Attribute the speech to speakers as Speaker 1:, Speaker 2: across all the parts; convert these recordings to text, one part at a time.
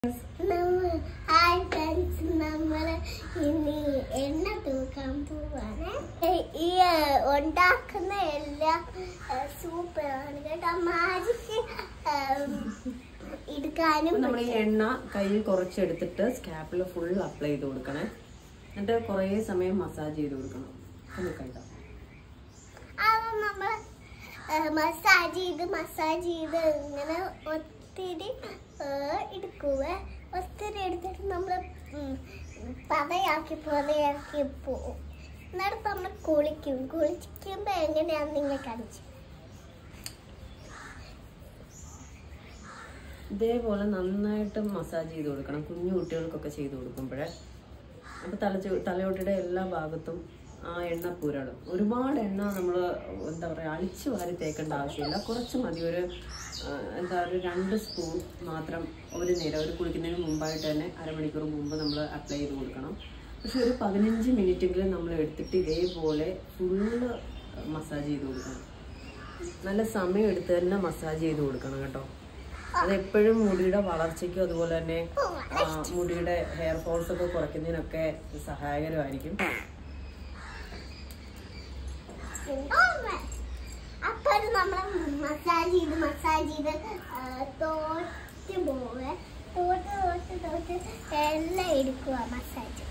Speaker 1: നമ്മ- hi friends നമ്മള് ഇനി എണ്ണ തൂക്കാൻ പോവാണ് ഏ- ഈ ഏ, ഉണ്ടാക്കുന്ന എല്ലാം സൂപ്പറാണ് കേട്ടോ മാജിക്ക് എടുക്കാനും
Speaker 2: നമ്മൾ ഈ എണ്ണ കയ്യിൽ കുറച്ചെടുത്തിട്ട് സ്കാപ്പിൽ ഫുൾ അപ്ലൈ ചെയ്ത് കൊടുക്കണേ എന്നിട്ട് കുറേ സമയം മസാജ് ചെയ്ത് കൊടുക്കണം ഒന്ന് കണ്ടോ
Speaker 1: അത് നമ്മൾ മസാജ് ചെയ്ത് മസാജ് ചെയ്ത് ഇങ്ങനെ ഒത്തിരി ഏ, എടുക്കുവേ ഒത്തിരി എടുത്തിട്ട് നമ്മൾ പതയാക്കി പതയാക്കി പോവും എന്നിട്ട് നമ്മൾ കുളിക്കും കുളിക്കുമ്പോൾ എങ്ങനെയാണെന്ന് നിങ്ങൾ കാണിച്ചു
Speaker 2: ഇതേപോലെ നന്നായിട്ട് മസാജ് ചെയ്ത് കൊടുക്കണം കുഞ്ഞു കുട്ടികൾക്കൊക്കെ ചെയ്ത് കൊടുക്കുമ്പോഴേ അപ്പോൾ തല തലയോട്ടിയുടെ എല്ലാ ഭാഗത്തും ആ എണ്ണ പുരളും ഒരുപാട് എണ്ണ നമ്മൾ എന്താ പറയുക അളിച്ചു വാരി തേക്കേണ്ട ആവശ്യമില്ല കുറച്ച് മതി ഒരു ആ, എന്താ ഒരു രണ്ട് സ്പൂൺ മാത്രം ഒരു നേരം ഒരു കുളിക്കുന്നതിന് മുമ്പായിട്ട് തന്നെ അരമണിക്കൂർ മുമ്പ് നമ്മൾ അപ്ലൈ ചെയ്ത് കൊടുക്കണം പക്ഷെ ഒരു പതിനഞ്ച് മിനിറ്റെങ്കിലും നമ്മൾ എടുത്തിട്ട് ഇതേപോലെ ഫുള്ള് മസാജ് ചെയ്ത് കൊടുക്കണം നല്ല സമയം എടുത്ത് തന്നെ മസാജ് ചെയ്ത് കൊടുക്കണം കേട്ടോ അതെപ്പോഴും മുടിയുടെ വളർച്ചയ്ക്കും അതുപോലെ തന്നെ ആ, മുടിയുടെ ഹെയർ ഫോൾസ് ഒക്കെ കുറയ്ക്കുന്നതിനൊക്കെ സഹായകരമായിരിക്കും
Speaker 1: അപ്പൊ നമ്മൾ മസാജ് ചെയ്ത് മസാജ് ചെയ്ത് ആ, തോറ്റ് പോവേ തോട്ട് തോട്ട് തോട്ട് എല്ലാം എടുക്കുക മസാജ്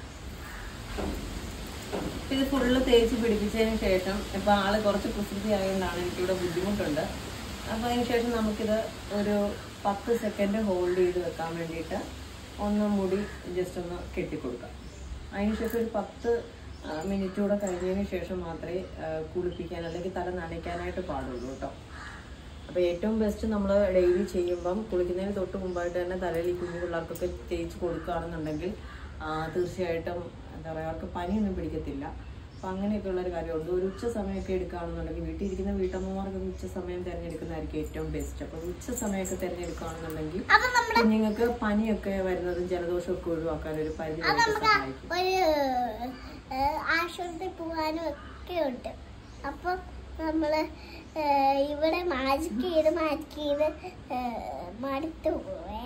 Speaker 2: ഇത് ഫുള്ള് തേച്ച് പിടിപ്പിച്ചതിന് ശേഷം ഇപ്പൊ ആള് കുറച്ച് കുസൃതി ആയതുകൊണ്ടാണ് എനിക്കിവിടെ ബുദ്ധിമുട്ടുണ്ട് അപ്പൊ അതിന് ശേഷം നമുക്കിത് ഒരു പത്ത് സെക്കൻഡ് ഹോൾഡ് ചെയ്ത് വെക്കാൻ വേണ്ടിയിട്ട് ഒന്ന് മുടി ജസ്റ്റ് ഒന്ന് കെട്ടിക്കൊടുക്കാം അതിനുശേഷം ഒരു പത്ത് മിനിറ്റ് കൂടെ കഴിഞ്ഞതിന് ശേഷം മാത്രമേ ആ, കുളിപ്പിക്കാൻ അല്ലെങ്കിൽ തല നനയ്ക്കാനായിട്ട് പാടുള്ളൂ കേട്ടോ അപ്പോൾ ഏറ്റവും ബെസ്റ്റ് നമ്മൾ ഡെയിലി ചെയ്യുമ്പം കുളിക്കുന്നതിന് തൊട്ട് മുമ്പായിട്ട് തന്നെ തലയിൽ ഈ കുഞ്ഞു പിള്ളേർക്കൊക്കെ തേച്ച് കൊടുക്കുകയാണെന്നുണ്ടെങ്കിൽ ആ, തീർച്ചയായിട്ടും എന്താ പറയുക അവർക്ക് പനിയൊന്നും പിടിക്കത്തില്ല അപ്പം അങ്ങനെയൊക്കെയുള്ള ഒരു കാര്യമുണ്ട് ഒരു ഉച്ച സമയമൊക്കെ എടുക്കുകയാണെന്നുണ്ടെങ്കിൽ വീട്ടിൽ ഇരിക്കുന്ന വീട്ടമ്മമാർക്ക് ഉച്ച സമയം തിരഞ്ഞെടുക്കുന്നതായിരിക്കും ഏറ്റവും ബെസ്റ്റ് അപ്പം ഉച്ച സമയമൊക്കെ തിരഞ്ഞെടുക്കുകയാണെന്നുണ്ടെങ്കിൽ
Speaker 1: അപ്പൊ നമ്മൾ
Speaker 2: കുഞ്ഞുങ്ങൾക്ക് പനിയൊക്കെ വരുന്നതും ജലദോഷമൊക്കെ ഒഴിവാക്കാൻ ഒരു പരിധി വരെ സഹായിക്കും
Speaker 1: ഒരു ഏ, ആശുപത്രി പോകാനും ഒക്കെ ഉണ്ട് അപ്പൊ നമ്മള് ഏ, ഇവിടെ മാജിക്ക് ചെയ്ത് മാജിക്ക് ചെയ്ത് ഏ, മടുത്തു പോവേ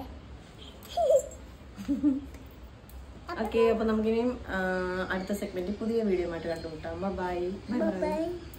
Speaker 2: ഓക്കെ അപ്പൊ നമുക്കിനിയും ആ, അടുത്ത സെഗ്മെന്റ് പുതിയ വീഡിയോ ആയിട്ട് കണ്ടുമുട്ടാം ബൈ ബൈ ബൈ
Speaker 1: ബൈ